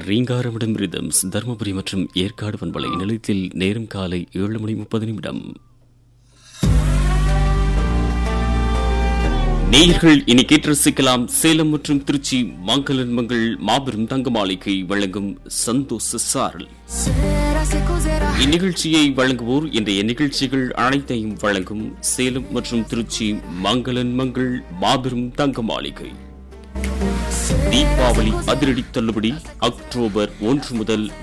ரீங்காரமிடம் rhythms Dharmapuri மற்றும் ஏற்காடு வன்பலை நிலையத்தில் நேரம் காலை ஏழு மணி முப்பது நிமிடம் நேயர்கள் இனி கேட்டு ரசிக்கலாம் சேலம் மற்றும் திருச்சி மங்களன் மங்கள் மாபெரும் தங்க மாளிகை வழங்கும் சந்தோஷ சாரல் Será se cozerá. இந்நிகழ்ச்சியை வழங்குவோர் இன்றைய நிகழ்ச்சிகள் அனைத்தையும் வழங்கும் சேலம் மற்றும் திருச்சி மங்களன் மங்கள் மாபெரும் தங்க மாளிகை தீபாவளி அதிரடி தள்ளுபடி அக்டோபர் ஒன்று முதல்